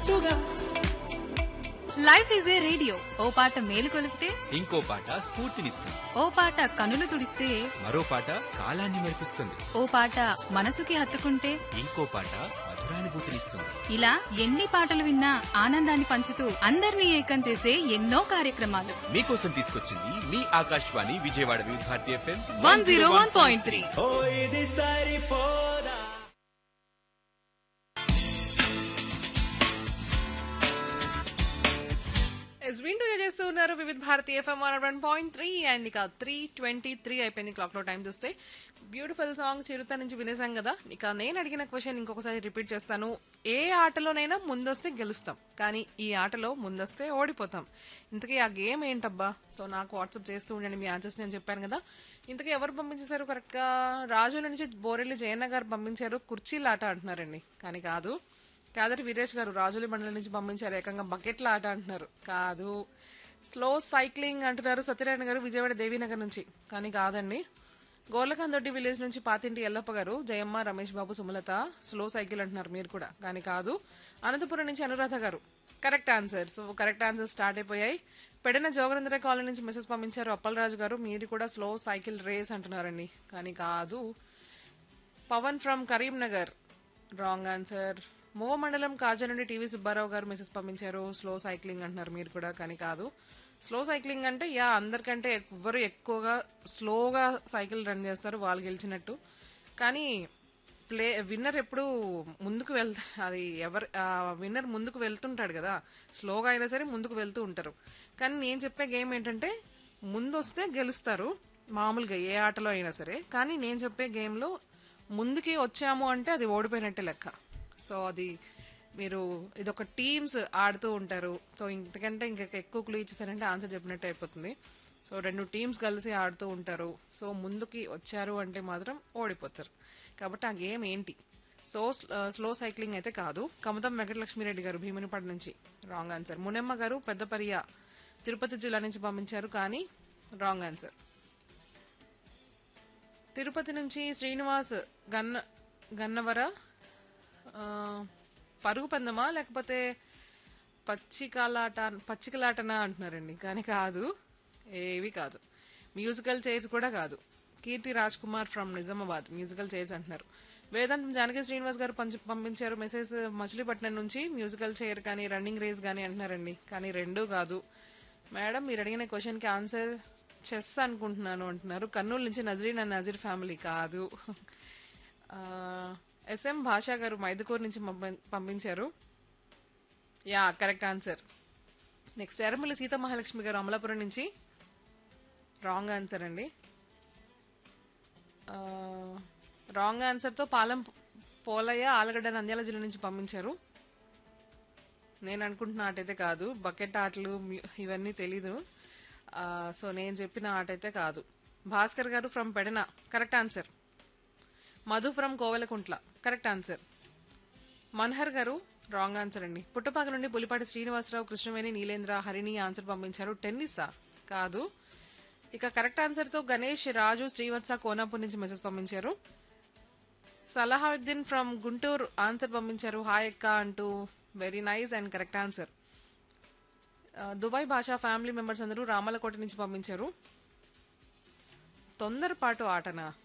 ఉన్నట్టుగా life is a radio ఓ పాట మేలు కొలిపితే ఇంకో పాట స్ఫూర్తినిస్తుంది ఓ పాట కనులు తుడిస్తే మరో పాట కాలాన్ని మెరిపిస్తుంది ఓ పాట మనసుకి హత్తుకుంటే ఇంకో పాట మధురానుభూతినిస్తుంది ఇలా ఎన్ని పాటలు విన్నా ఆనందాన్ని పంచుతూ అందరినీ ఏకం చేసే ఎన్నో కార్యక్రమాలు మీకోసం తీసుకొచ్చింది మీ Akashvani Vijayawada Vividh Bharati F M one zero one point three ఓ ఇది సరిపోదా ఎస్ వింటూ చేస్తూ ఉన్నారు Vividh Bharati F M one one point three and ఇక త్రీ ట్వంటీ త్రీ అయిపోయింది క్లాక్ లో టైం చూస్తే బ్యూటిఫుల్ సాంగ్ చిరుత నుంచి వినేసాం కదా ఇక నేను అడిగిన క్వశ్చన్ ఇంకొకసారి రిపీట్ చేస్తాను ఏ ఆటలోనైనా ముందొస్తే గెలుస్తాం కానీ ఈ ఆటలో ముందొస్తే ఓడిపోతాం ఇంతకీ ఆ గేమ్ ఏంటబ్బా సో నాకు వాట్సాప్ చేస్తూ ఉండండి మీ ఆన్సర్స్ నేను చెప్పాను కదా ఇంతకీ ఎవరు పంపించేశారు కరెక్ట్ గా రాజుల నుంచి బోరెల్లి జయన్న గారు పంపించారు కుర్చీల ఆట అంటున్నారండి కానీ కాదు కాదరి వీరేష్ గారు రాజులి మండలం నుంచి పంపించారు ఏకంగా బకెట్ల ఆట అంటున్నారు కాదు స్లో సైక్లింగ్ అంటున్నారు సత్యనారాయణ గారు విజయవాడ దేవీనగర్ నుంచి కానీ కాదండి గోర్లకందొడ్డి విలేజ్ నుంచి పాతింటి ఎల్లప్ప గారు జయమ్మ రమేష్ బాబు సుమలత స్లో సైకిల్ అంటున్నారు మీరు కూడా కానీ కాదు అనంతపురం నుంచి అనురాధ గారు correct answer so correct answer start అయిపోయాయి పెడన జోగరేంద్ర కాలనీ నుంచి మెసేజ్ పంపించారు అప్పలరాజు గారు మీరు కూడా స్లో సైకిల్ రేస్ అంటున్నారండి కానీ కాదు Pawan from Karimnagar wrong answer మూవ మండలం కాజా నుండి టీవీ సుబ్బారావు గారు మెసేజ్ పంపించారు స్లో సైక్లింగ్ అంటున్నారు మీరు కూడా కానీ కాదు స్లో సైక్లింగ్ అంటే యా అందరికంటే ఎవ్వరు ఎక్కువగా స్లోగా సైకిల్ రన్ చేస్తారు వాళ్ళు గెలిచినట్టు కానీ ప్లే విన్నర్ ఎప్పుడు ముందుకు వెళ్తా అది ఎవరు విన్నర్ ముందుకు వెళ్తుంటాడు కదా స్లోగా అయినా సరే ముందుకు వెళ్తూ ఉంటారు కానీ నేను చెప్పే గేమ్ ఏంటంటే ముందు వస్తే గెలుస్తారు మామూలుగా ఏ ఆటలో అయినా సరే కానీ నేను చెప్పే గేమ్లో ముందుకి వచ్చాము అంటే అది ఓడిపోయినట్టే లెక్క సో అది మీరు ఇదొక టీమ్స్ ఆడుతూ ఉంటారు సో ఇంతకంటే ఇంకా ఎక్కువ క్లూ ఇచ్చేసారంటే ఆన్సర్ చెప్పినట్టు అయిపోతుంది సో రెండు టీమ్స్ కలిసి ఆడుతూ ఉంటారు సో ముందుకి వచ్చారు అంటే మాత్రం ఓడిపోతారు కాబట్టి ఆ గేమ్ ఏంటి సో స్లో సైక్లింగ్ అయితే కాదు కమతం వెంకటలక్ష్మిరెడ్డి గారు భీమునిపాడు నుంచి రాంగ్ ఆన్సర్ మునెమ్మ గారు పెద్దపరియ తిరుపతి జిల్లా నుంచి పంపించారు కానీ రాంగ్ ఆన్సర్ తిరుపతి నుంచి శ్రీనివాస్ గన్న గన్నవర ఆ, పరుగు పందమా లేకపోతే పచ్చికలాట పచ్చికలాటనా అంటున్నారండి కానీ కాదు ఏవి కాదు మ్యూజికల్ చైర్స్ కూడా కాదు Keerthi Raj Kumar from Nizamabad musical chairs అంటున్నారు వేదాంతం జానకి శ్రీనివాస్ గారు పంచి పంపించారు మెసేజ్ మచిలీపట్నం నుంచి మ్యూజికల్ చైర్ కానీ రన్నింగ్ రేస్ కానీ అంటున్నారండి కానీ రెండూ కాదు మేడం మీరు అడిగిన క్వశ్చన్కి ఆన్సర్ చెస్ అనుకుంటున్నాను అంటున్నారు కర్నూలు నుంచి నజరీన్ అండ్ నజీర్ ఫ్యామిలీ కాదు ఆ, ఎస్ఎం భాషా గారు మైదుకూరు నుంచి పంపి- పంపించారు yeah correct answer next Erramalli Seetha Mahalakshmi గారు అమలాపురం నుంచి రాంగ్ ఆన్సర్ అండి రాంగ్ ఆన్సర్తో పాలెం పోలయ్య ఆలగడ్డ నంద్యాల జిల్లా నుంచి పంపించారు నేను అనుకుంటున్న ఆట అయితే కాదు బకెట్ ఆటలు మ్యూ- ఇవన్నీ తెలీదు ఆ, సో నేను చెప్పిన ఆట అయితే కాదు భాస్కర్ గారు from Pedana correct answer Madhu from Koilkuntla correct answer Manhar గారు రాంగ్ ఆన్సర్ అండి పుట్టపాక నుండి పులిపాటి శ్రీనివాసరావు కృష్ణవేణి నీలేంద్ర హరిణి ఆన్సర్ పంపించారు టెన్నిసా కాదు ఇక కరెక్ట్ ఆన్సర్ తో గణేష్ రాజు శ్రీవత్స కోనాపూర్ నుంచి మెసేజ్ పంపించారు సలహాద్దీన్ ఫ్రమ్ గుంటూరు ఆన్సర్ పంపించారు హాయ్ అక్క అంటూ very nice and correct answer Dubai Basha family members అందరూ రామలకోట నుంచి పంపించారు తొందరపాటు ఆటనా